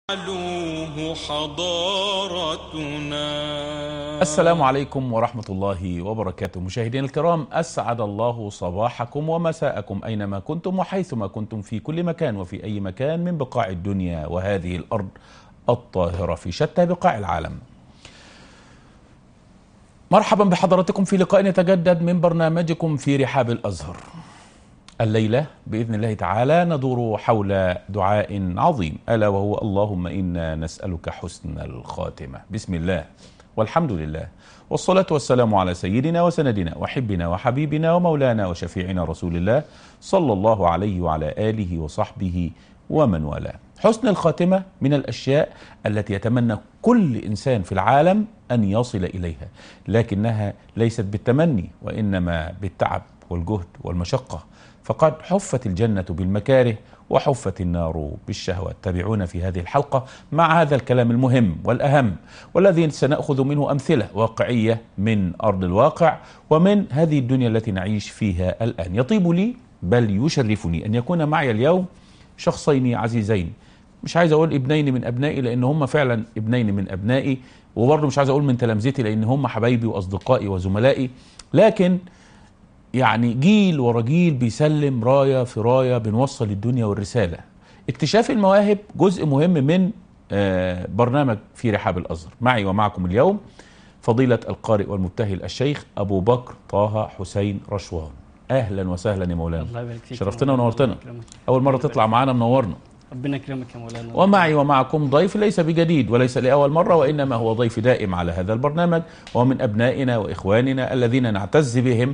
علوه حضارتنا السلام عليكم ورحمة الله وبركاته مشاهدينا الكرام أسعد الله صباحكم ومساءكم أينما كنتم وحيثما كنتم في كل مكان وفي أي مكان من بقاع الدنيا وهذه الأرض الطاهرة في شتى بقاع العالم مرحبا بحضراتكم في لقاء يتجدد من برنامجكم في رحاب الأزهر الليلة بإذن الله تعالى ندور حول دعاء عظيم ألا وهو اللهم إنا نسألك حسن الخاتمة بسم الله والحمد لله والصلاة والسلام على سيدنا وسندنا وحبنا وحبيبنا ومولانا وشفيعنا رسول الله صلى الله عليه وعلى آله وصحبه ومن والاه حسن الخاتمة من الأشياء التي يتمنى كل إنسان في العالم أن يصل إليها لكنها ليست بالتمني وإنما بالتعب والجهد والمشقة فقد حفت الجنة بالمكاره وحفت النار بالشهوات تابعونا في هذه الحلقة مع هذا الكلام المهم والأهم والذي سنأخذ منه أمثلة واقعية من أرض الواقع ومن هذه الدنيا التي نعيش فيها الآن يطيب لي بل يشرفني أن يكون معي اليوم شخصين عزيزين مش عايز أقول ابنين من أبنائي لأن هم فعلا ابنين من أبنائي وبرضه مش عايز أقول من تلامذتي لأن هم حبايبي وأصدقائي وزملائي لكن يعني جيل ورا جيل بيسلم رايه في رايه بنوصل الدنيا والرساله. اكتشاف المواهب جزء مهم من آه، برنامج في رحاب الازهر. معي ومعكم اليوم فضيله القارئ والمبتهل الشيخ ابو بكر طه حسين رشوان. اهلا وسهلا يا مولانا. الله يبارك فيك شرفتنا يا مولانا. ونورتنا. ربنا يكرمك. اول مره تطلع معانا منورنا. ربنا يكرمك يا مولانا ومعي ومعكم ضيف ليس بجديد وليس لأول مرة وإنما هو ضيف دائم على هذا البرنامج ومن أبنائنا وإخواننا الذين نعتز بهم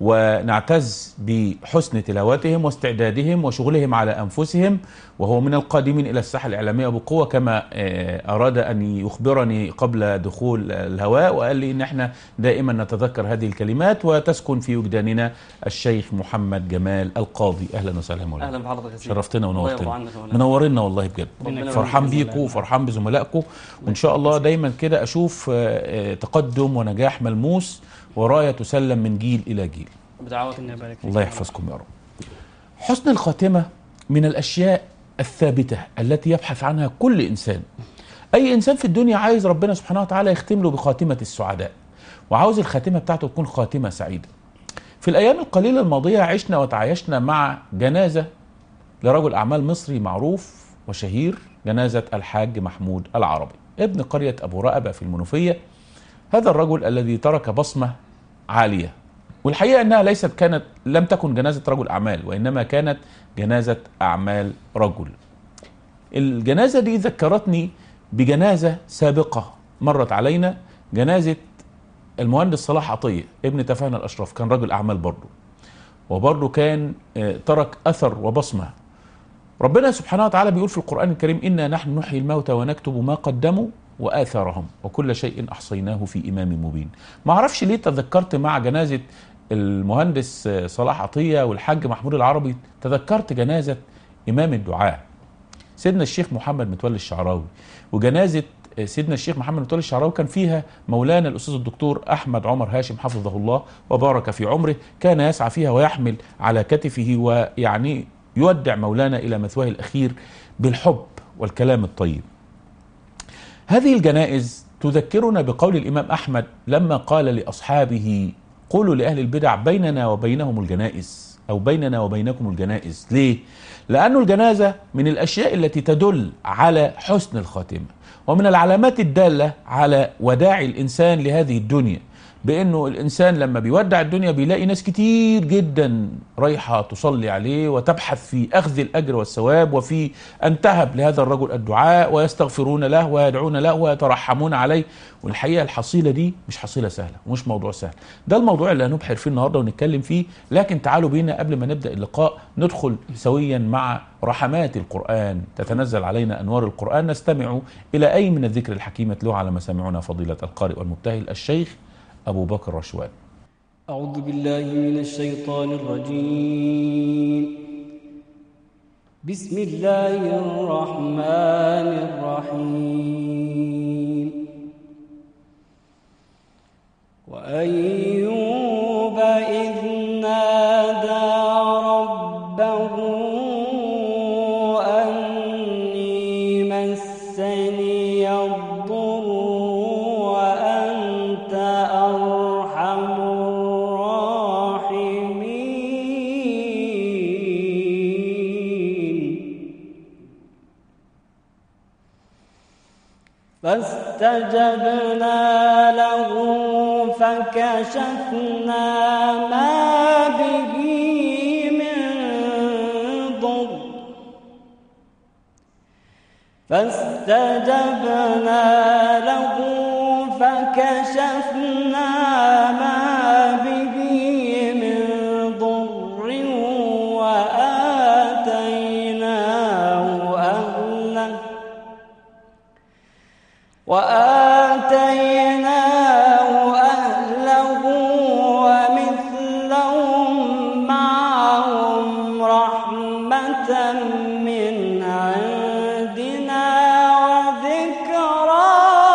ونعتز بحسن تلاوتهم واستعدادهم وشغلهم على أنفسهم وهو من القادمين إلى الساحة الإعلامية بقوة كما آه، أراد أن يخبرني قبل دخول الهواء وقال لي إن احنا دائما نتذكر هذه الكلمات وتسكن في وجداننا الشيخ محمد جمال القاضي أهلا وسهلا يا مولانا اهلا بحضرتك يا سيدي شرفتنا الله يرضى ونورتنا عنك يا مولانا. منورنا والله بجد ربنا فرحان يكرمك بيكم بإذن الله. وفرحان بزملائكم وان شاء الله دايما كده اشوف آه، آه، تقدم ونجاح ملموس ورايه تسلم من جيل الى جيل بدعواتك ربنا يبارك فيك الله يحفظكم يا رب حسن الخاتمه من الاشياء الثابته التي يبحث عنها كل انسان اي انسان في الدنيا عايز ربنا سبحانه وتعالى يختم له بخاتمه السعداء وعاوز الخاتمه بتاعته تكون خاتمه سعيده في الايام القليله الماضيه عشنا وتعايشنا مع جنازه لرجل أعمال مصري معروف وشهير جنازة الحاج محمود العربي ابن قرية أبو رقبة في المنوفية هذا الرجل الذي ترك بصمة عالية والحقيقة أنها ليست كانت لم تكن جنازة رجل أعمال وإنما كانت جنازة أعمال رجل الجنازة دي ذكرتني بجنازة سابقة مرت علينا جنازة المهندس صلاح عطية ابن تفاهنا الأشرف كان رجل أعمال برضه وبرضه كان آه، ترك أثر وبصمة ربنا سبحانه وتعالى بيقول في القرآن الكريم إنا نحن نحيي الموتى ونكتب ما قدموا وآثارهم وكل شيء أحصيناه في إمام مبين ما أعرفش ليه تذكرت مع جنازة المهندس آه، صلاح عطية والحاج محمود العربي تذكرت جنازة إمام الدعاء سيدنا الشيخ محمد متولي الشعراوي وجنازة سيدنا الشيخ محمد متولي الشعراوي كان فيها مولانا الأستاذ الدكتور أحمد عمر هاشم حفظه الله وبارك في عمره كان يسعى فيها ويحمل على كتفه ويعني يودع مولانا إلى مثواه الأخير بالحب والكلام الطيب هذه الجنائز تذكرنا بقول الإمام أحمد لما قال لأصحابه قولوا لأهل البدع بيننا وبينهم الجنائز أو بيننا وبينكم الجنائز ليه؟ لأن الجنازة من الأشياء التي تدل على حسن الخاتمة ومن العلامات الدالة على وداع الإنسان لهذه الدنيا بأنه الإنسان لما بيودع الدنيا بيلاقي ناس كتير جدا رايحة تصلي عليه وتبحث في أخذ الأجر والثواب وفي أن تهب لهذا الرجل الدعاء ويستغفرون له ويدعون له ويترحمون عليه والحقيقة الحصيلة دي مش حصيلة سهلة ومش موضوع سهل ده الموضوع اللي هنبحر فيه النهاردة ونتكلم فيه لكن تعالوا بينا قبل ما نبدأ اللقاء ندخل سويا مع رحمات القرآن تتنزل علينا أنوار القرآن نستمع إلى أي من الذكر الحكيم يتلوه على مسامعنا فضيلة القارئ والمبتهل الشيخ أبو بكر رشوان أعوذ بالله من الشيطان الرجيم بسم الله الرحمن الرحيم وأيوب إذ نادى ربه أني مسني مسني الضر وأنت أرحم الراحمين فاستجبنا له فكشفنا ما به من ضر فاستجبنا له فكشفنا ما به من ضر وآتيناه أهله وآتيناه أهله ومثلهم معهم رحمة من عندنا وذكرى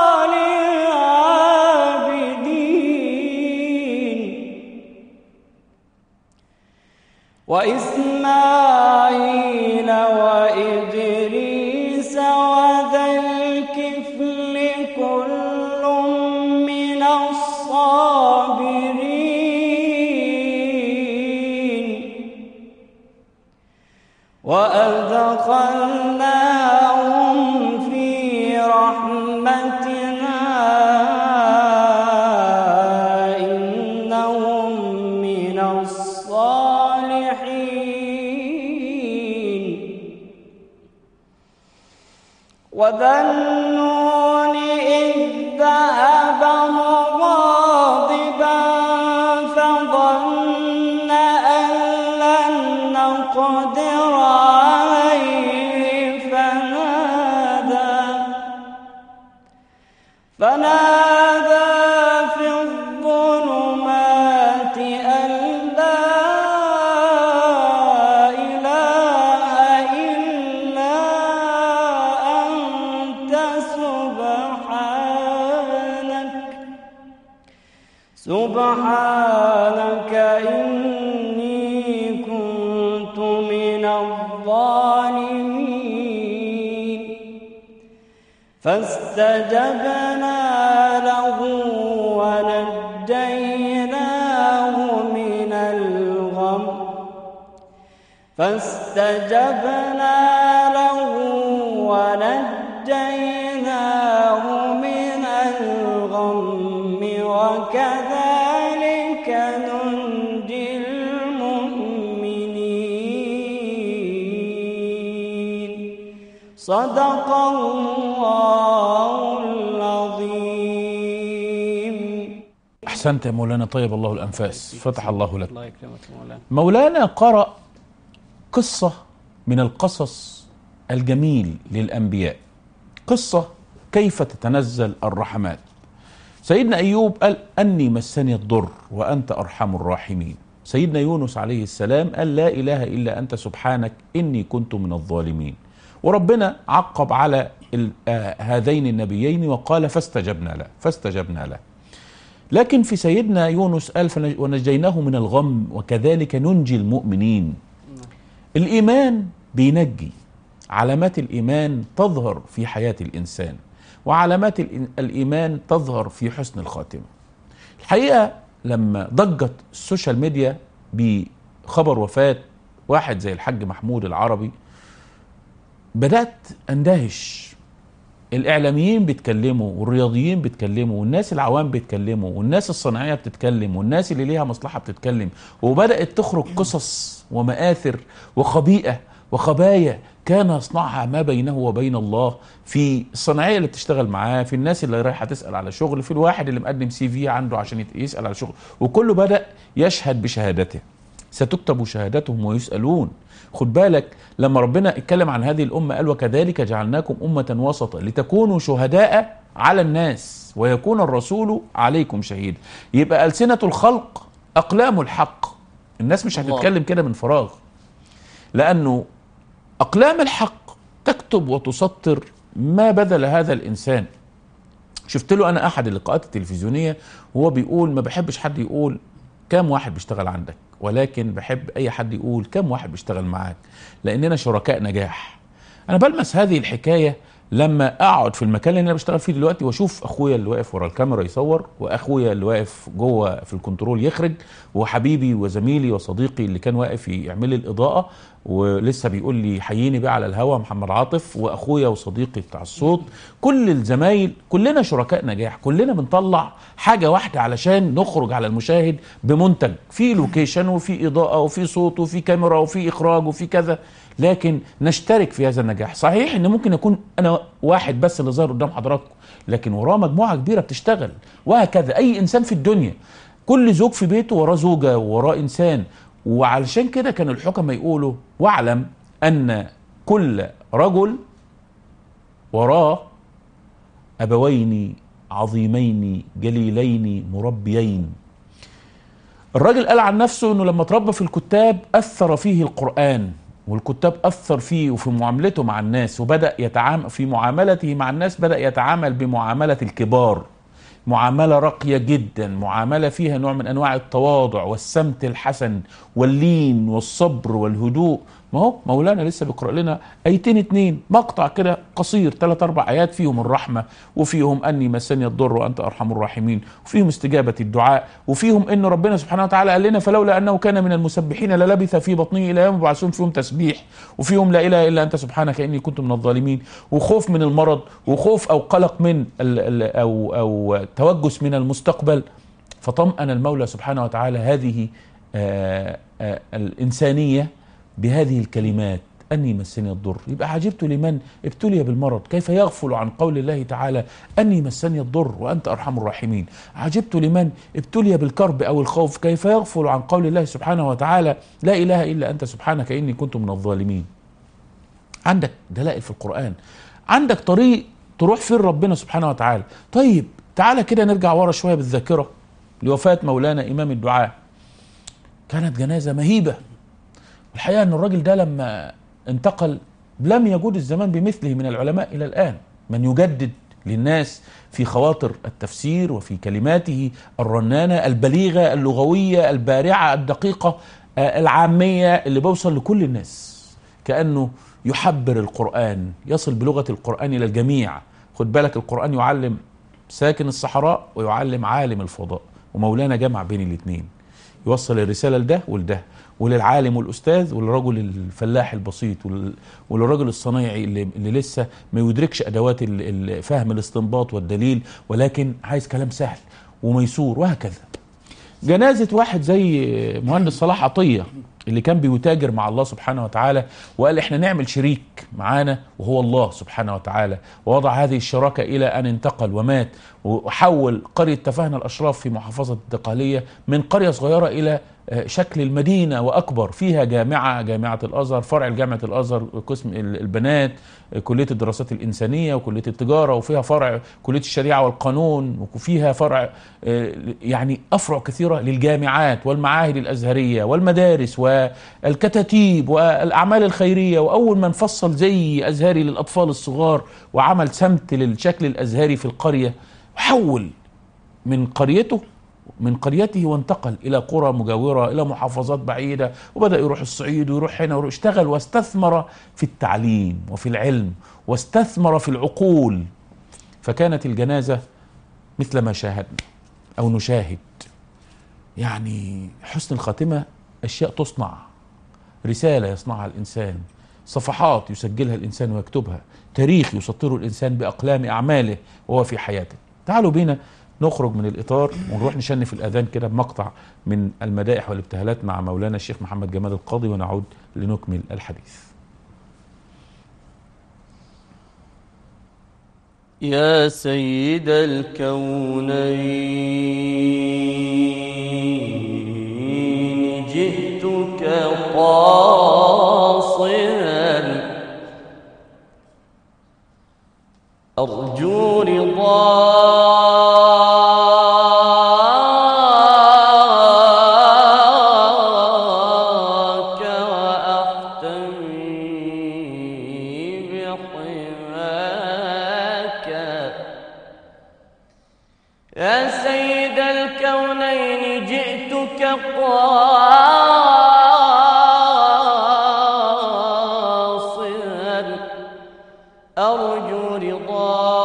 للعابدين وإسماعيل وإدريس وذا الكفل كل من الصابرين وأدخلناهم في رحمتنا إنهم من الصالحين وذا النون إذ ذهب مغاضبا فظن أن لن نقدر عليه فنادى فنادى في الظلمات أن لا إله إلا أنت سبحانك سبحانك إني كنت من الظالمين فاستجبنا له ونجيناه من الغم فاستجبنا له ونجيناه من الغم وكذلك ننجي المؤمنين صدق الله العظيم احسنت يا مولانا طيب الله الانفاس فتح الله لك الله يكرمك مولانا مولانا قرأ قصة من القصص الجميل للأنبياء قصة كيف تتنزل الرحمات سيدنا أيوب قال أني مسني الضر وأنت أرحم الراحمين سيدنا يونس عليه السلام قال لا إله إلا أنت سبحانك إني كنت من الظالمين وربنا عقب على ال- آه هذين النبيين وقال فاستجبنا له فاستجبنا له لكن في سيدنا يونس قال فنج- ونجيناه من الغم وكذلك ننجي المؤمنين الإيمان بينجي علامات الإيمان تظهر في حياة الإنسان وعلامات الإن- الإيمان تظهر في حسن الخاتمة الحقيقة لما ضجت السوشيال ميديا بخبر وفاة واحد زي الحاج محمود العربي بدأت أندهش الإعلاميين بيتكلموا والرياضيين بيتكلموا والناس العوام بيتكلموا والناس الصناعية بتتكلم والناس اللي ليها مصلحة بتتكلم وبدأت تخرج قصص ومآثر وخبيئة وخبايا كان يصنعها ما بينه وبين الله في الصناعية اللي بتشتغل معاه في الناس اللي رايحة تسأل على شغل في الواحد اللي مقدم سي في عنده عشان يت- يسأل على شغل وكله بدأ يشهد بشهادته ستكتب شهادتهم ويسألون خد بالك لما ربنا اتكلم عن هذه الأمة قال وكذلك جعلناكم أمة وسطا لتكونوا شهداء على الناس ويكون الرسول عليكم شهيدا يبقى ألسنة الخلق أقلام الحق الناس مش الله. هتتكلم كده من فراغ لأنه أقلام الحق تكتب وتسطر ما بذل هذا الإنسان شفت له أنا أحد اللقاءات التلفزيونية وهو بيقول ما بحبش حد يقول كم واحد بيشتغل عندك ولكن بحب أي حد يقول كم واحد بيشتغل معاك لأننا شركاء نجاح أنا بلمس هذه الحكاية لما اقعد في المكان اللي انا بشتغل فيه دلوقتي واشوف اخويا اللي واقف ورا الكاميرا يصور واخويا اللي واقف جوه في الكنترول يخرج وحبيبي وزميلي وصديقي اللي كان واقف يعمل لي الاضاءه ولسه بيقول لي حييني بقى على الهوا محمد عاطف واخويا وصديقي بتاع الصوت كل الزمايل كلنا شركاء نجاح كلنا بنطلع حاجه واحده علشان نخرج على المشاهد بمنتج في لوكيشن وفي اضاءه وفي صوت وفي كاميرا وفي اخراج وفي كذا لكن نشترك في هذا النجاح صحيح ان ممكن يكون انا واحد بس اللي ظاهر قدام حضراتكم لكن وراه مجموعه كبيره بتشتغل وهكذا اي انسان في الدنيا كل زوج في بيته وراه زوجه ووراه انسان وعلشان كده كان الحكماء يقولوا واعلم ان كل رجل وراه ابوين عظيمين جليلين مربيين الراجل قال عن نفسه انه لما تربى في الكتاب اثر فيه القران والكتاب اثر فيه وفي معاملته مع الناس وبدا يتعامل في معاملته مع الناس بدا يتعامل بمعامله الكبار معامله راقيه جدا معامله فيها نوع من انواع التواضع والسمت الحسن واللين والصبر والهدوء ما هو مولانا لسه بيقرا لنا ايتين اتنين مقطع كده قصير ثلاث اربع ايات فيهم الرحمه وفيهم اني مسني الضر وانت ارحم الراحمين وفيهم استجابه الدعاء وفيهم ان ربنا سبحانه وتعالى قال لنا فلولا انه كان من المسبحين للبث في بطنه الى يوم يبعثون فيهم تسبيح وفيهم لا اله الا انت سبحانك اني كنت من الظالمين وخوف من المرض وخوف او قلق من ال ال او او توجس من المستقبل فطمأن المولى سبحانه وتعالى هذه آه آه الإنسانية بهذه الكلمات أني مسني الضر يبقى عجبت لمن ابتلي بالمرض كيف يغفل عن قول الله تعالى أني مسني الضر وأنت أرحم الراحمين عجبت لمن ابتلي بالكرب أو الخوف كيف يغفل عن قول الله سبحانه وتعالى لا إله إلا أنت سبحانك إني كنت من الظالمين عندك دلائل في القرآن عندك طريق تروح فين ربنا سبحانه وتعالى طيب تعالى كده نرجع ورا شوية بالذاكرة لوفاة مولانا إمام الدعاء كانت جنازة مهيبة الحقيقة أن الراجل ده لما انتقل لم يجود الزمان بمثله من العلماء إلى الآن من يجدد للناس في خواطر التفسير وفي كلماته الرنانة البليغة اللغوية البارعة الدقيقة العامية اللي بوصل لكل الناس كأنه يحبر القرآن يصل بلغة القرآن إلى الجميع خد بالك القرآن يعلم ساكن الصحراء ويعلم عالم الفضاء ومولانا جمع بين الاثنين يوصل الرسالة لده ولده وللعالم والأستاذ وللرجل الفلاح البسيط وللرجل الصنايعي اللي, اللي لسه ما يدركش أدوات فهم الاستنباط والدليل ولكن عايز كلام سهل وميسور وهكذا جنازة واحد زي مهندس صلاح عطية اللي كان بيتاجر مع الله سبحانه وتعالى وقال احنا نعمل شريك معانا وهو الله سبحانه وتعالى ووضع هذه الشراكة إلى أن انتقل ومات وحول قرية تفاهنا الأشراف في محافظة الدقالية من قرية صغيرة إلى شكل المدينة وأكبر فيها جامعة جامعة الأزهر فرع جامعة الأزهر قسم البنات كلية الدراسات الإنسانية وكلية التجارة وفيها فرع كلية الشريعة والقانون وفيها فرع يعني أفرع كثيرة للجامعات والمعاهد الأزهرية والمدارس والكتاتيب والأعمال الخيرية وأول من فصل زي أزهري للأطفال الصغار وعمل سمت للشكل الأزهري في القرية وحول من قريته من قريته وانتقل الى قرى مجاوره الى محافظات بعيده وبدا يروح الصعيد ويروح هنا ويروح اشتغل واستثمر في التعليم وفي العلم واستثمر في العقول فكانت الجنازه مثل ما شاهدنا او نشاهد يعني حسن الخاتمه اشياء تصنع رساله يصنعها الانسان صفحات يسجلها الانسان ويكتبها تاريخ يسطره الانسان باقلام اعماله وهو في حياته تعالوا بينا نخرج من الاطار ونروح نشنف الاذان كده بمقطع من المدائح والابتهالات مع مولانا الشيخ محمد جمال القاضي ونعود لنكمل الحديث. يا سيد الكونين جئتك قاصدا أرجو رضاك وأحتمي بحماك يا سيد الكونين جئتك قاصدا أرجو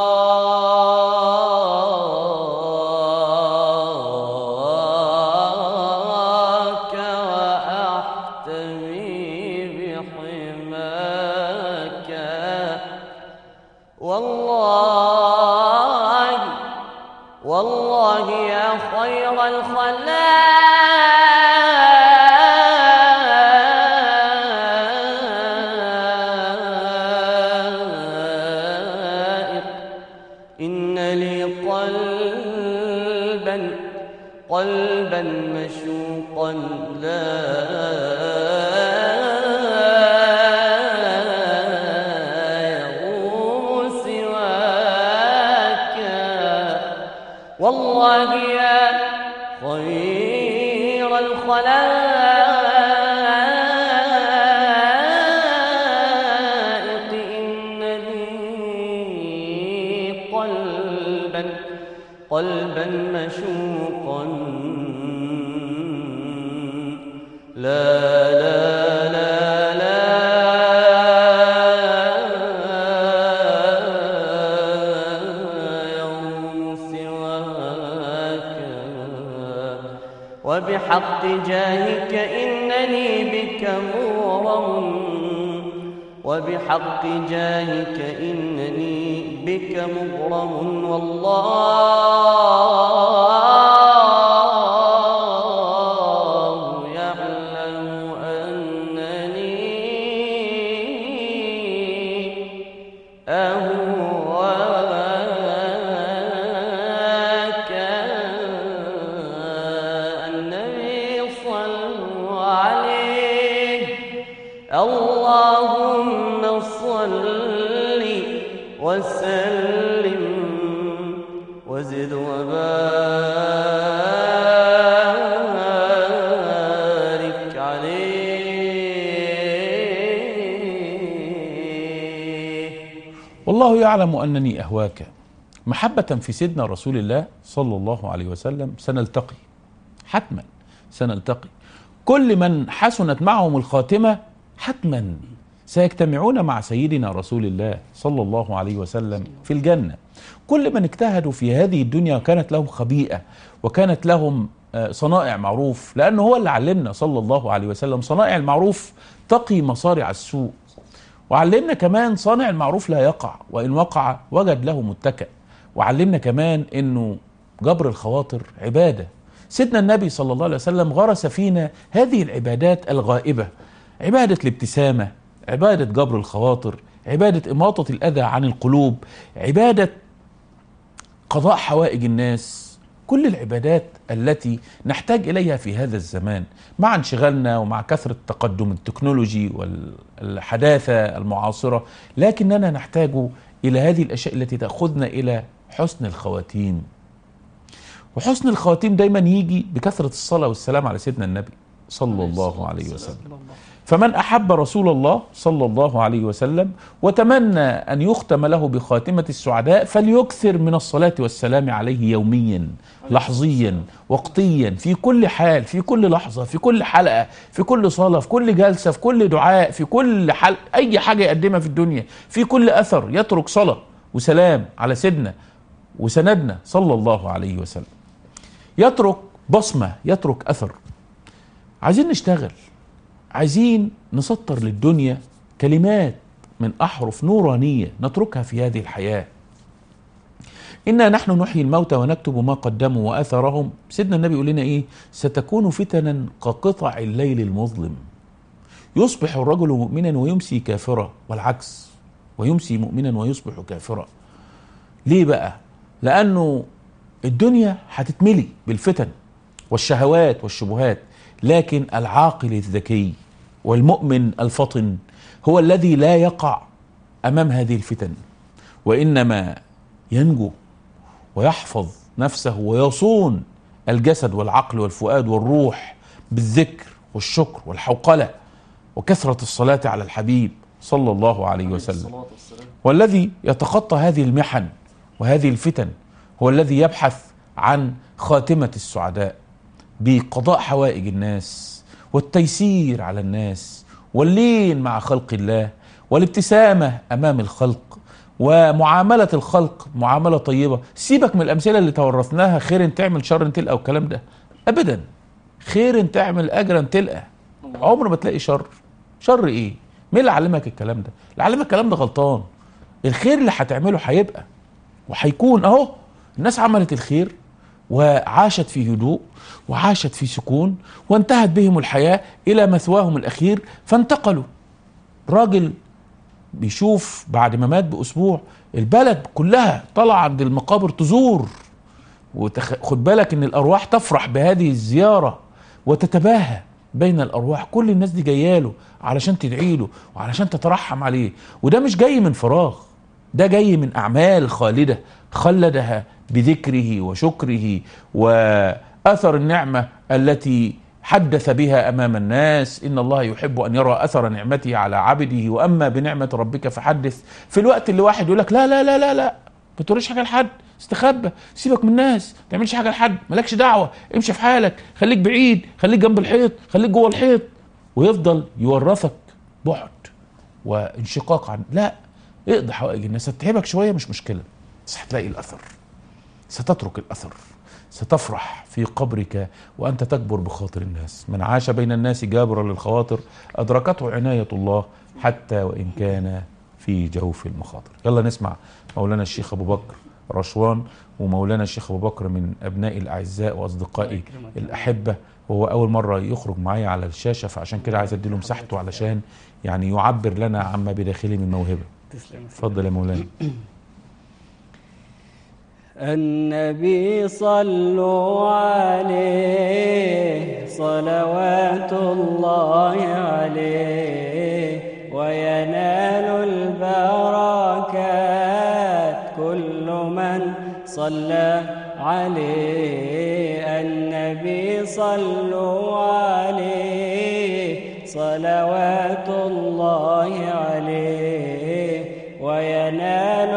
أراك وأحتمي بحماك والله والله يا خير الخلائق إن لي قلبا قلبا مشوقا لا يروم سواك والله يا خير الخلائق إن لي قلبا قلبا مشوقا لا لا لا لا يوم سواك وبحق جاهك إنني بك مغرم وبحق جاهك إنني بك مغرم والله يعلم أنني أهواك النبي صلوا عليه اللهم صل وسلم وزد وبارك عليه والله يعلم أنني أهواك محبة في سيدنا رسول الله صلى الله عليه وسلم سنلتقي حتما سنلتقي كل من حسنت معهم الخاتمة حتما سيجتمعون مع سيدنا رسول الله صلى الله عليه وسلم في الجنة كل من اجتهدوا في هذه الدنيا وكانت لهم خبيئة وكانت لهم آه، صنائع معروف لأنه هو اللي علمنا صلى الله عليه وسلم صنائع المعروف تقي مصارع السوء وعلمنا كمان صانع المعروف لا يقع وإن وقع وجد له متكأ وعلمنا كمان إنه جبر الخواطر عبادة سيدنا النبي صلى الله عليه وسلم غرس فينا هذه العبادات الغائبة عبادة الابتسامة عبادة جبر الخواطر عبادة إماطة الأذى عن القلوب عبادة قضاء حوائج الناس كل العبادات التي نحتاج اليها في هذا الزمان مع انشغالنا ومع كثره تقدم التكنولوجي والحداثه المعاصره لكننا نحتاج الى هذه الاشياء التي تاخذنا الى حسن الخواتيم وحسن الخواتيم دايما يجي بكثره الصلاه والسلام على سيدنا النبي صلى الله عليه وسلم فمن احب رسول الله صلى الله عليه وسلم وتمنى ان يختم له بخاتمه السعداء فليكثر من الصلاه والسلام عليه يوميا لحظيا وقتيا في كل حال في كل لحظه في كل حلقه في كل صلاه في كل جلسه في كل دعاء في كل حل اي حاجه يقدمها في الدنيا في كل اثر يترك صلاه وسلام على سيدنا وسندنا صلى الله عليه وسلم يترك بصمه يترك اثر عايزين نشتغل عايزين نسطر للدنيا كلمات من احرف نورانيه نتركها في هذه الحياه انا نحن نحيي الموتى ونكتب ما قدموا واثرهم سيدنا النبي يقول لنا ايه ستكون فتنا كقطع الليل المظلم يصبح الرجل مؤمنا ويمسي كافرا والعكس ويمسي مؤمنا ويصبح كافرا ليه بقى لانه الدنيا هتتملي بالفتن والشهوات والشبهات لكن العاقل الذكي والمؤمن الفطن هو الذي لا يقع امام هذه الفتن وانما ينجو ويحفظ نفسه ويصون الجسد والعقل والفؤاد والروح بالذكر والشكر والحوقله وكثره الصلاه على الحبيب صلى الله عليه وسلم والذي يتخطى هذه المحن وهذه الفتن هو الذي يبحث عن خاتمه السعداء بقضاء حوائج الناس والتيسير على الناس واللين مع خلق الله والابتسامه امام الخلق ومعاملة الخلق معاملة طيبة سيبك من الأمثلة اللي تورثناها خير تعمل شر تلقى والكلام ده أبدا خير تعمل أجرا تلقى عمر ما تلاقي شر شر إيه مين اللي علمك الكلام ده اللي علمك الكلام ده غلطان الخير اللي هتعمله هيبقى وهيكون أهو الناس عملت الخير وعاشت في هدوء وعاشت في سكون وانتهت بهم الحياة إلى مثواهم الأخير فانتقلوا راجل بيشوف بعد ما مات باسبوع البلد كلها طلع عند المقابر تزور وخد بالك ان الارواح تفرح بهذه الزياره وتتباهى بين الارواح كل الناس دي جايه له علشان تدعي له وعلشان تترحم عليه وده مش جاي من فراغ ده جاي من اعمال خالده خلدها بذكره وشكره واثر النعمه التي حدث بها امام الناس ان الله يحب ان يرى اثر نعمته على عبده واما بنعمه ربك فحدث في الوقت اللي واحد يقول لك لا لا لا لا لا ما تقولش حاجه لحد استخبى سيبك من الناس ما تعملش حاجه لحد مالكش دعوه امشي في حالك خليك بعيد خليك جنب الحيط خليك جوه الحيط ويفضل يورثك بعد وانشقاق عن لا اقضي حوائج الناس هتتعبك شويه مش مشكله بس هتلاقي الاثر ستترك الاثر ستفرح في قبرك وانت تكبر بخاطر الناس من عاش بين الناس جابرا للخواطر ادركته عنايه الله حتى وان كان في جوف المخاطر يلا نسمع مولانا الشيخ ابو بكر رشوان ومولانا الشيخ ابو بكر من ابنائي الاعزاء واصدقائي الاحبه وهو اول مره يخرج معايا على الشاشه فعشان كده عايز اديله مساحته علشان يعني يعبر لنا عما بداخله من موهبه تسلم اتفضل يا مولانا النبي صلوا عليه صلوات الله عليه وينال البركات كل من صلى عليه النبي صلوا عليه صلوات الله عليه وينال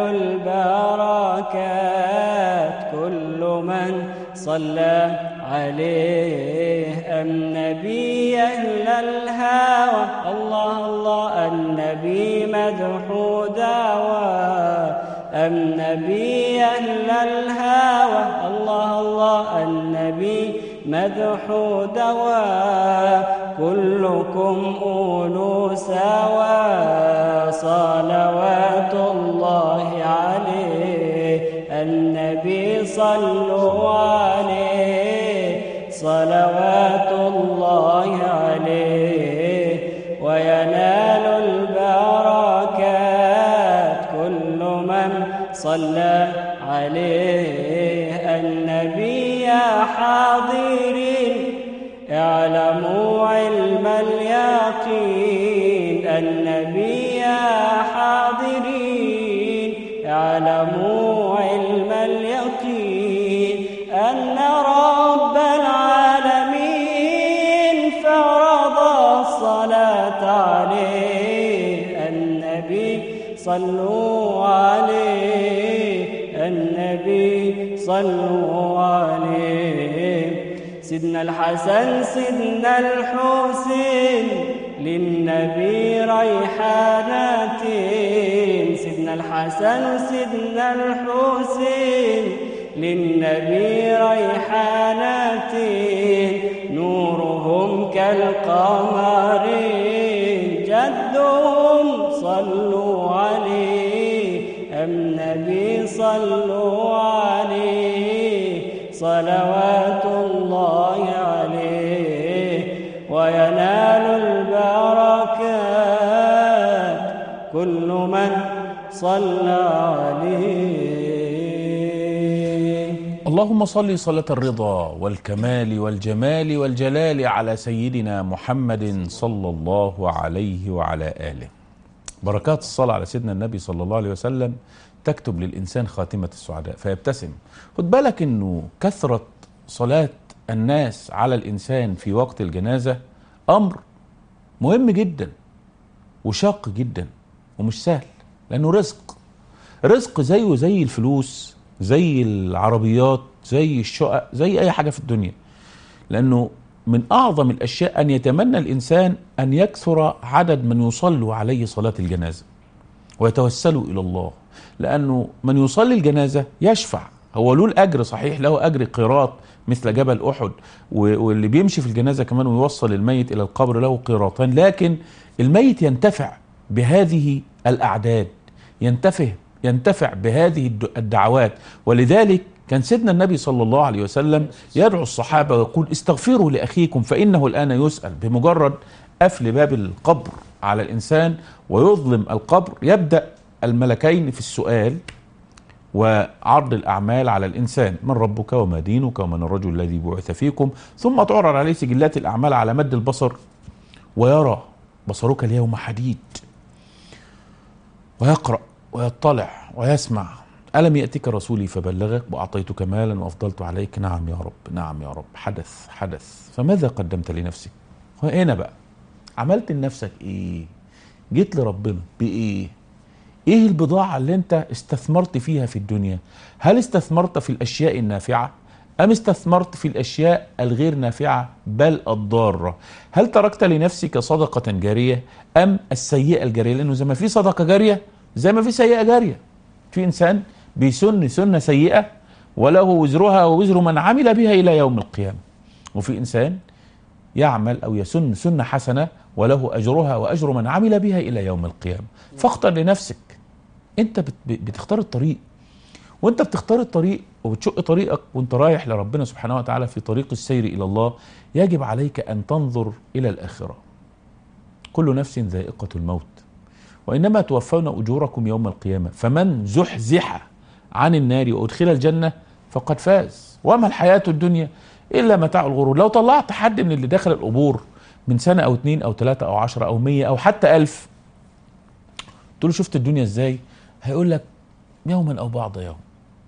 البركات كل من صلى عليه النبي أهل الهوى الله الله النبي مدحو دعوى النبي أهل الهوى الله الله النبي مدحو دواء كلكم أولو سوا صلوات الله عليه النبي صلوا عليه صلوات الله عليه وينال البركات كل من صلى عليه النبي يا حاضرين اعلموا علم اليقين النبي يا حاضرين اعلموا علم اليقين أن رب العالمين فرض الصلاة عليه النبي صلوا عليه النبي صلوا عليه سيدنا الحسن سيدنا الحسين للنبي ريحانتين سيدنا الحسن سيدنا الحسين للنبي ريحانتين نورهم كالقمرين جدهم صلوا عليه النبي صلوا عليه صلوات الله عليه وينال البركات كل من صلى عليه اللهم صل صلاة الرضا والكمال والجمال والجلال على سيدنا محمد صلى الله عليه وعلى آله بركات الصلاة على سيدنا النبي صلى الله عليه وسلم تكتب للإنسان خاتمة السعداء فيبتسم خد بالك أنه كثرة صلاة الناس على الإنسان في وقت الجنازة أمر مهم جدا وشاق جدا ومش سهل لأنه رزق رزق زيه زي الفلوس زي العربيات زي الشقق زي أي حاجة في الدنيا لأنه من أعظم الأشياء أن يتمنى الإنسان أن يكثر عدد من يصلوا عليه صلاة الجنازة ويتوسلوا إلى الله لانه من يصلي الجنازه يشفع هو له الاجر صحيح له اجر قيراط مثل جبل احد و- واللي بيمشي في الجنازه كمان ويوصل الميت الى القبر له قيراطان لكن الميت ينتفع بهذه الاعداد ينتفع ينتفع بهذه الد- الدعوات ولذلك كان سيدنا النبي صلى الله عليه وسلم يدعو الصحابه ويقول استغفروا لاخيكم فانه الان يسال بمجرد قفل باب القبر على الانسان ويظلم القبر يبدا الملكين في السؤال وعرض الأعمال على الإنسان من ربك وما دينك ومن الرجل الذي بعث فيكم ثم تعرض عليه سجلات الأعمال على مد البصر ويرى بصرك اليوم حديد ويقرأ ويطلع ويسمع ألم يأتك رسولي فبلغك وأعطيتك مالا وأفضلت عليك نعم يا رب نعم يا رب حدث حدث فماذا قدمت لنفسك وهنا بقى عملت لنفسك إيه جيت لربنا بإيه ايه البضاعة اللي انت استثمرت فيها في الدنيا هل استثمرت في الاشياء النافعة ام استثمرت في الاشياء الغير نافعة بل الضارة هل تركت لنفسك صدقة جارية ام السيئة الجارية لانه زي ما في صدقة جارية زي ما في سيئة جارية في انسان بيسن سنة سيئة وله وزرها ووزر من عمل بها الى يوم القيامة وفي انسان يعمل او يسن سنه حسنه وله اجرها واجر من عمل بها الى يوم القيامه فاختر لنفسك انت بت- بتختار الطريق وانت بتختار الطريق وبتشق طريقك وانت رايح لربنا سبحانه وتعالى في طريق السير الى الله يجب عليك ان تنظر الى الاخره كل نفس ذائقه الموت وانما توفون اجوركم يوم القيامه فمن زحزح عن النار وادخل الجنه فقد فاز وما الحياه الدنيا الا متاع الغرور لو طلعت حد من اللي دخل القبور من سنه او اتنين او تلاته او عشرة او مية او حتى الف قلت له شفت الدنيا ازاي هيقول لك يوما او بعض يوم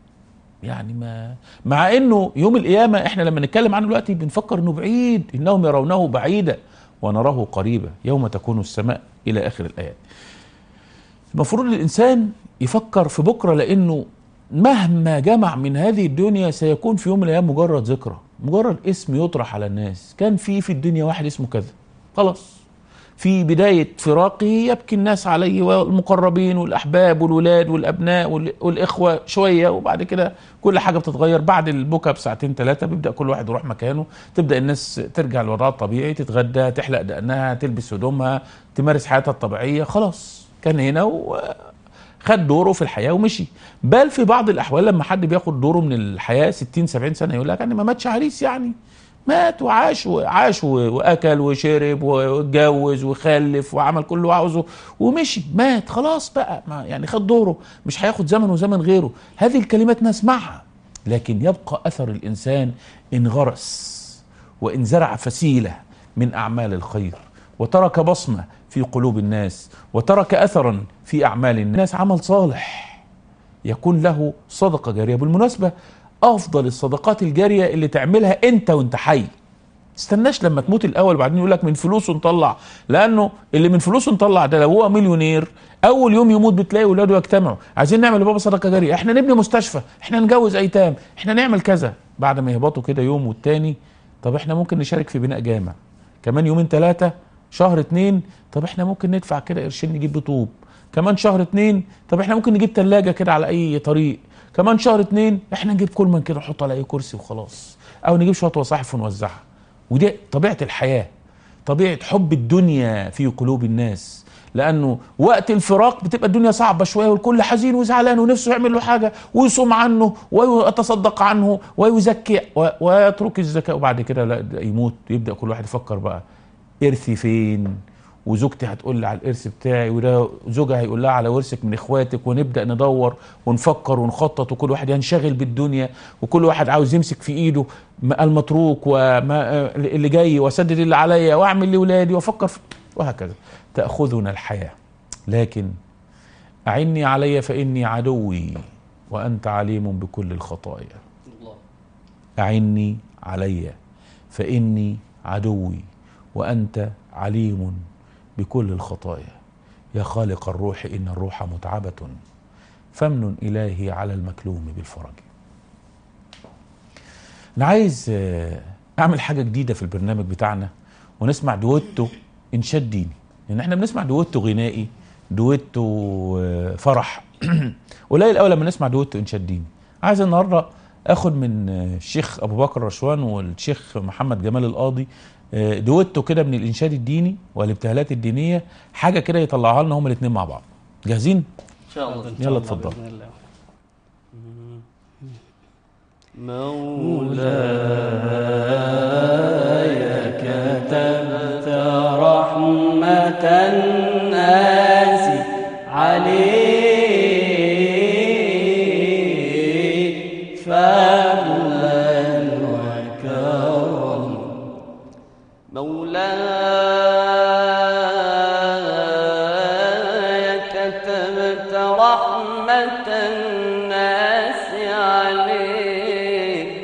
يعني ما مع انه يوم القيامه احنا لما نتكلم عنه دلوقتي بنفكر انه بعيد انهم يرونه بعيدا ونراه قريبا يوم تكون السماء الى اخر الايات المفروض الانسان يفكر في بكره لانه مهما جمع من هذه الدنيا سيكون في يوم من الايام مجرد ذكرى مجرد اسم يطرح على الناس كان في في الدنيا واحد اسمه كذا خلاص في بداية فراقه يبكي الناس عليه والمقربين والأحباب والولاد والأبناء وال- والإخوة شوية وبعد كده كل حاجة بتتغير بعد البكا بساعتين ثلاثة بيبدأ كل واحد يروح مكانه تبدأ الناس ترجع لوضعها الطبيعي تتغدى تحلق دقنها تلبس هدومها تمارس حياتها الطبيعية خلاص كان هنا وخد دوره في الحياة ومشي بل في بعض الأحوال لما حد بياخد دوره من الحياة 60 70 سنة يقول لك أنا ما ماتش عريس يعني مات وعاش وعاش و- واكل وشرب واتجوز وخلف وعمل كل اللي عاوزه ومشي مات خلاص بقى ما يعني خد دوره مش هياخد زمن وزمن غيره هذه الكلمات نسمعها لكن يبقى اثر الانسان ان غرس وان زرع فسيله من اعمال الخير وترك بصمه في قلوب الناس وترك اثرا في اعمال الناس عمل صالح يكون له صدقة جارية بالمناسبة أفضل الصدقات الجارية اللي تعملها أنت وأنت حي استناش لما تموت الأول وبعدين يقول لك من فلوسه نطلع لأنه اللي من فلوسه نطلع ده لو هو مليونير أول يوم يموت بتلاقي ولاده يجتمعوا عايزين نعمل لبابا صدقة جارية احنا نبني مستشفى احنا نجوز أيتام احنا نعمل كذا بعد ما يهبطوا كده يوم والتاني طب احنا ممكن نشارك في بناء جامع كمان يومين ثلاثة شهر اتنين طب احنا ممكن ندفع كده قرشين نجيب بطوب كمان شهر اتنين طب احنا ممكن نجيب تلاجة كده على اي طريق كمان شهر اتنين احنا نجيب كولمان كده نحطه على اي كرسي وخلاص او نجيب شوية وصاحف ونوزعها ودي طبيعة الحياة طبيعة حب الدنيا في قلوب الناس لانه وقت الفراق بتبقى الدنيا صعبه شويه والكل حزين وزعلان ونفسه يعمل له حاجه ويصوم عنه ويتصدق عنه ويزكي و- ويترك الزكاه وبعد كده لا يموت يبدا كل واحد يفكر بقى ارثي فين وزوجتي هتقول لي على الارث بتاعي وده زوجها هيقول لها على ورثك من اخواتك ونبدا ندور ونفكر ونخطط وكل واحد ينشغل بالدنيا وكل واحد عاوز يمسك في ايده ما المتروك وما اللي جاي واسدد اللي عليا واعمل لاولادي وافكر في وهكذا تاخذنا الحياه لكن اعني علي فاني عدوي وانت عليم بكل الخطايا الله أعني علي فإني عدوي وأنت عليم بكل الخطايا يا خالق الروح إن الروح متعبة فمن إلهي على المكلوم بالفرج أنا عايز آه، أعمل حاجة جديدة في البرنامج بتاعنا ونسمع دويتو إنشاد ديني لأن إحنا بنسمع دويتو غنائي دويتو آه، فرح قليل قوي لما نسمع دويتو انشاد ديني عايز النهارده اخد من آه، الشيخ ابو بكر رشوان والشيخ محمد جمال القاضي آه، دويتو كده من الانشاد الديني والابتهالات الدينيه حاجه كده يطلعوها لنا هما الاثنين مع بعض جاهزين إن شاء الله إن شاء يلا الله اتفضل. بإذن الله. مولاي كتبت رحمة الناس عليك فضلا وكرم مولاي كتبت رحمة الناس عليك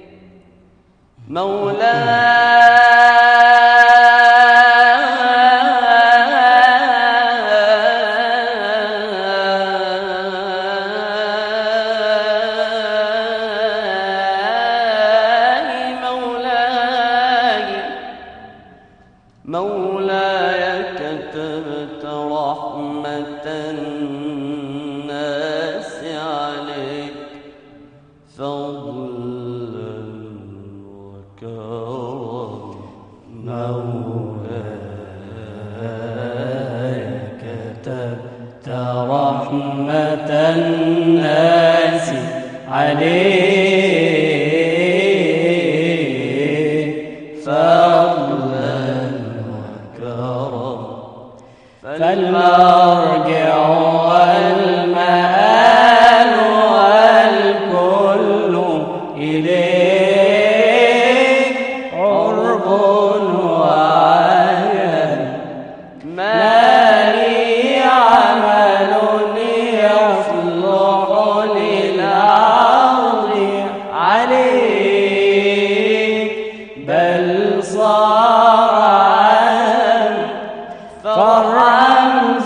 مولاي مولاي مولاي كتبت رحمة الناس عليك فضلا وكرم مولاي كتبت رحمة الناس عليك فضلا كرم فالمرجع والمآل والكل إليك عرب وعين ما لي عمل يصلح للعرض عليك بل صار عن فرمز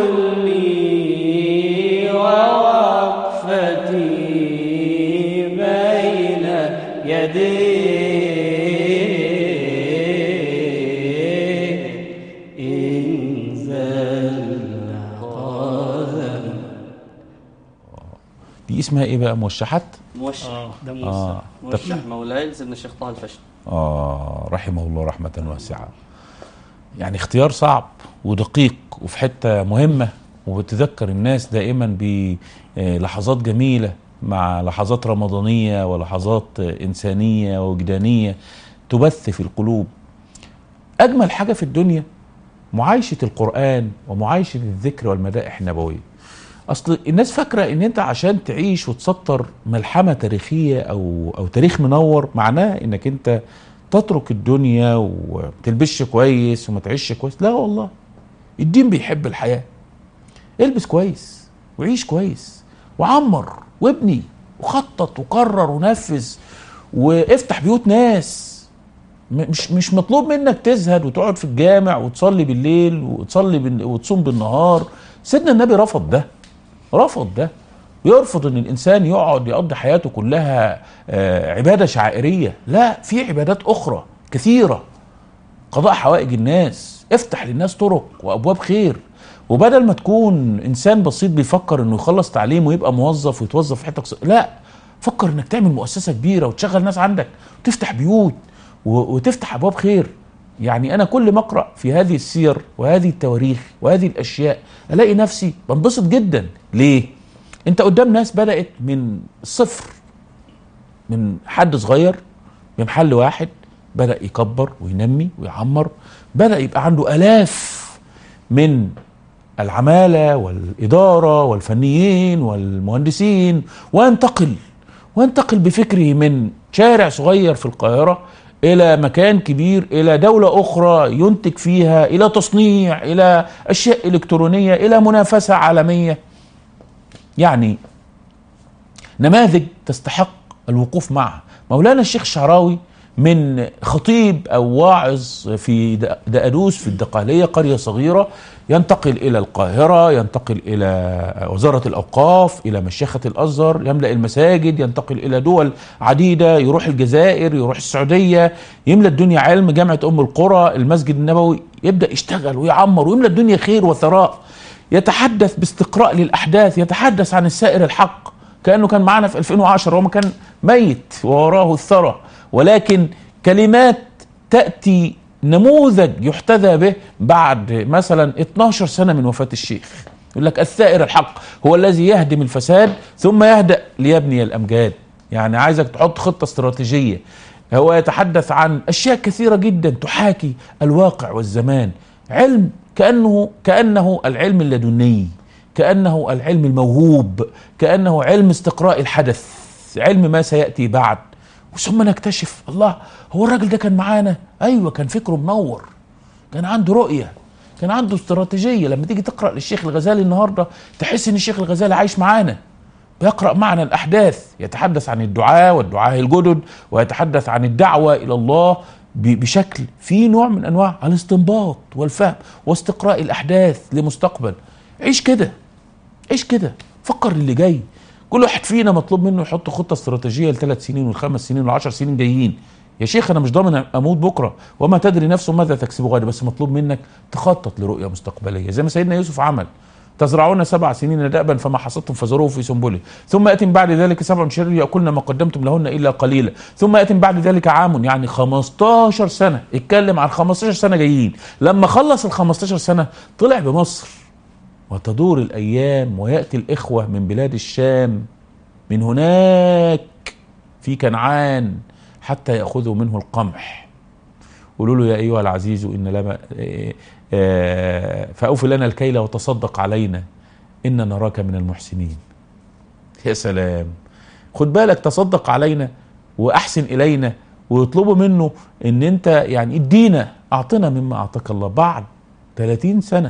لي ووقفتي بين يديك إن زل قدم دي اسمها ايه بقى موشحات موشح اه ده اه موسى طب موشح مولاي لسيدنا الشيخ طه الفشل آه رحمه الله رحمة واسعة يعني اختيار صعب ودقيق وفي حتة مهمة وبتذكر الناس دائما بلحظات جميلة مع لحظات رمضانية ولحظات إنسانية وجدانية تبث في القلوب أجمل حاجة في الدنيا معايشة القرآن ومعايشة الذكر والمدائح النبوية اصل الناس فاكره ان انت عشان تعيش وتسطر ملحمه تاريخيه او او تاريخ منور معناه انك انت تترك الدنيا وتلبسش كويس وما تعيش كويس لا والله الدين بيحب الحياه البس كويس وعيش كويس وعمر وابني وخطط وقرر ونفذ وافتح بيوت ناس م- مش مش مطلوب منك تزهد وتقعد في الجامع وتصلي بالليل وتصلي بال... وتصوم بالنهار سيدنا النبي رفض ده رفض ده يرفض ان الانسان يقعد يقضي حياته كلها آه، عباده شعائريه لا في عبادات اخرى كثيره قضاء حوائج الناس افتح للناس طرق وابواب خير وبدل ما تكون انسان بسيط بيفكر انه يخلص تعليم ويبقى موظف ويتوظف في حته قص- لا فكر انك تعمل مؤسسه كبيره وتشغل ناس عندك وتفتح بيوت و- وتفتح ابواب خير يعني انا كل ما اقرا في هذه السير وهذه التواريخ وهذه الاشياء الاقي نفسي بنبسط جدا ليه انت قدام ناس بدات من الصفر من حد صغير بمحل واحد بدأ يكبر وينمي ويعمر بدأ يبقى عنده آلاف من العمالة والإدارة والفنيين والمهندسين وينتقل وينتقل بفكره من شارع صغير في القاهرة إلى مكان كبير إلى دولة أخرى ينتج فيها إلى تصنيع إلى أشياء إلكترونية إلى منافسة عالمية يعني نماذج تستحق الوقوف معها مولانا الشيخ الشعراوي من خطيب او واعظ في د- دقدوس في الدقهليه قريه صغيره ينتقل الى القاهره ينتقل الى وزاره الاوقاف الى مشيخه الازهر يملا المساجد ينتقل الى دول عديده يروح الجزائر يروح السعوديه يملا الدنيا علم جامعه ام القرى المسجد النبوي يبدا يشتغل ويعمر ويملا الدنيا خير وثراء يتحدث باستقراء للأحداث يتحدث عن السائر الحق كأنه كان معنا في 2010 وما كان ميت ووراه الثرى ولكن كلمات تأتي نموذج يحتذى به بعد مثلا 12 سنة من وفاة الشيخ يقول لك الثائر الحق هو الذي يهدم الفساد ثم يهدأ ليبني الأمجاد يعني عايزك تحط خطة استراتيجية هو يتحدث عن أشياء كثيرة جدا تحاكي الواقع والزمان علم كأنه كأنه العلم اللدني كأنه العلم الموهوب كأنه علم استقراء الحدث علم ما سيأتي بعد ثم نكتشف الله هو الراجل ده كان معانا ايوه كان فكره منور كان عنده رؤيه كان عنده استراتيجيه لما تيجي تقرا للشيخ الغزالي النهارده تحس ان الشيخ الغزالي عايش معانا بيقرا معنا الاحداث يتحدث عن الدعاء والدعاء الجدد ويتحدث عن الدعوه الى الله ب- بشكل في نوع من انواع الاستنباط والفهم واستقراء الاحداث لمستقبل عيش كده عيش كده فكر للي جاي كل واحد فينا مطلوب منه يحط خطه استراتيجيه لثلاث سنين والخمس سنين والعشر سنين جايين يا شيخ انا مش ضامن اموت بكره وما تدري نفس ماذا تكسب غدا بس مطلوب منك تخطط لرؤيه مستقبليه زي ما سيدنا يوسف عمل تزرعون سبع سنين دأبا فما حصدتم فزروه في سنبله ثم يأتي من بعد ذلك سبع شهور يأكلن ما قدمتم لهن إلا قليلا ثم يأتي من بعد ذلك عام يعني 15 سنة اتكلم عن 15 سنة جايين لما خلص ال 15 سنة طلع بمصر وتدور الأيام ويأتي الإخوة من بلاد الشام من هناك في كنعان حتى يأخذوا منه القمح قولوا له يا أيها العزيز إن لما إيه، آه، فأوف لنا الكيل وتصدق علينا إن نراك من المحسنين يا سلام خد بالك تصدق علينا وأحسن إلينا ويطلبوا منه إن أنت يعني ادينا أعطنا مما أعطاك الله بعد 30 سنة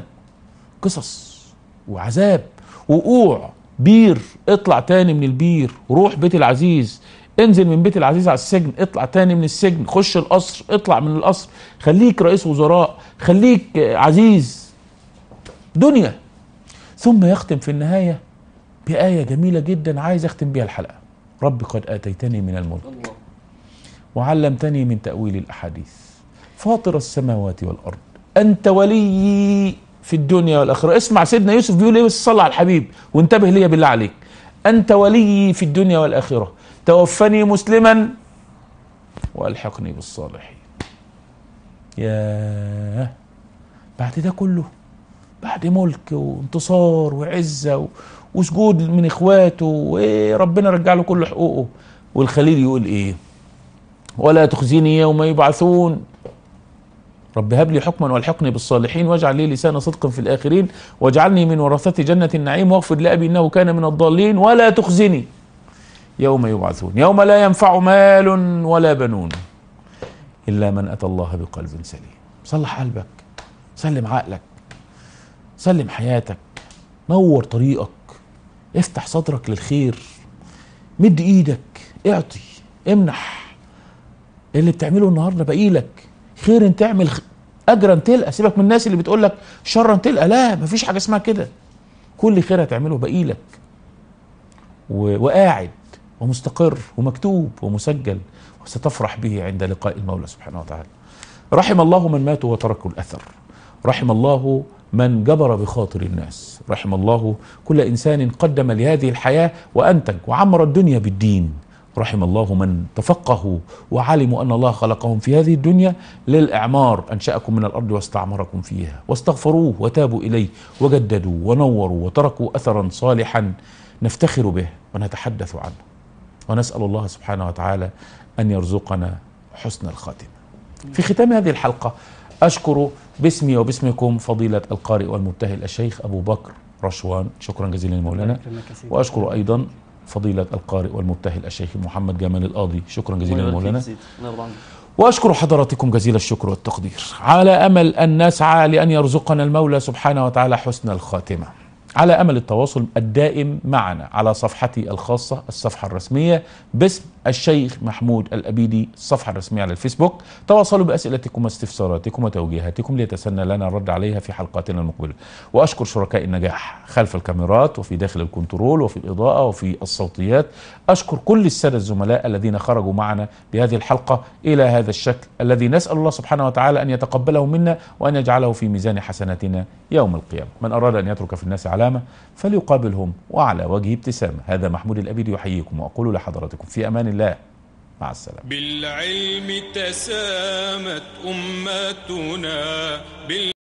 قصص وعذاب وقوع بير اطلع تاني من البير روح بيت العزيز انزل من بيت العزيز على السجن اطلع تاني من السجن خش القصر اطلع من القصر خليك رئيس وزراء خليك آه، عزيز دنيا ثم يختم في النهاية بآية جميلة جدا عايز أختم بيها الحلقة رب قد آتيتني من الملك الله وعلمتني من تأويل الأحاديث فاطر السماوات والأرض أنت ولي في الدنيا والآخرة اسمع سيدنا يوسف بيقول إيه بس صلى على الحبيب وانتبه لي بالله عليك أنت ولي في الدنيا والآخرة توفني مسلما وألحقني بالصالحين ياه بعد ده كله بعد ملك وانتصار وعزة و- وسجود من إخواته وربنا رجع له كل حقوقه والخليل يقول إيه ولا تخزني يوم يبعثون رب هب لي حكما والحقني بالصالحين واجعل لي لسان صدق في الاخرين واجعلني من ورثة جنة النعيم واغفر لأبي انه كان من الضالين ولا تخزني يوم يبعثون يوم لا ينفع مال ولا بنون الا من اتى الله بقلب سليم صلح قلبك سلم عقلك سلم حياتك نور طريقك افتح صدرك للخير مد ايدك اعطي امنح اللي بتعمله النهارده باقي لك خير تعمل خ- اجرا تلقى سيبك من الناس اللي بتقول لك شرا تلقى لا مفيش حاجه اسمها كده كل خير هتعمله باقي لك و- وقاعد ومستقر ومكتوب ومسجل وستفرح به عند لقاء المولى سبحانه وتعالى رحم الله من ماتوا وتركوا الاثر رحم الله من جبر بخاطر الناس رحم الله كل انسان قدم لهذه الحياه وانتج وعمر الدنيا بالدين رحم الله من تفقهوا وعلموا ان الله خلقهم في هذه الدنيا للاعمار انشاكم من الارض واستعمركم فيها واستغفروه وتابوا اليه وجددوا ونوروا وتركوا اثرا صالحا نفتخر به ونتحدث عنه ونسال الله سبحانه وتعالى ان يرزقنا حسن الخاتمه في ختام هذه الحلقة أشكر باسمي وباسمكم فضيلة القارئ والمبتهل الشيخ أبو بكر رشوان شكرا جزيلا لمولانا وأشكر أيضا فضيلة القارئ والمبتهل الشيخ محمد جمال القاضي شكرا جزيلا الله يبارك لمولانا فيك سيدي. الله يرضى عنك واشكر حضراتكم جزيل الشكر والتقدير على امل ان نسعى لان يرزقنا المولى سبحانه وتعالى حسن الخاتمه على امل التواصل الدائم معنا على صفحتي الخاصه الصفحه الرسميه باسم الشيخ محمود الابيدي الصفحه الرسميه على الفيسبوك تواصلوا باسئلتكم واستفساراتكم وتوجيهاتكم ليتسنى لنا الرد عليها في حلقاتنا المقبله واشكر شركاء النجاح خلف الكاميرات وفي داخل الكنترول وفي الاضاءه وفي الصوتيات اشكر كل الساده الزملاء الذين خرجوا معنا بهذه الحلقه الى هذا الشكل الذي نسال الله سبحانه وتعالى ان يتقبله منا وان يجعله في ميزان حسناتنا يوم القيامه من اراد ان يترك في الناس علامه فليقابلهم وعلى وجه ابتسامه هذا محمود الابيدي يحييكم واقول لحضراتكم في امان الله مع السلامه بالعلم تسامت أمتنا بال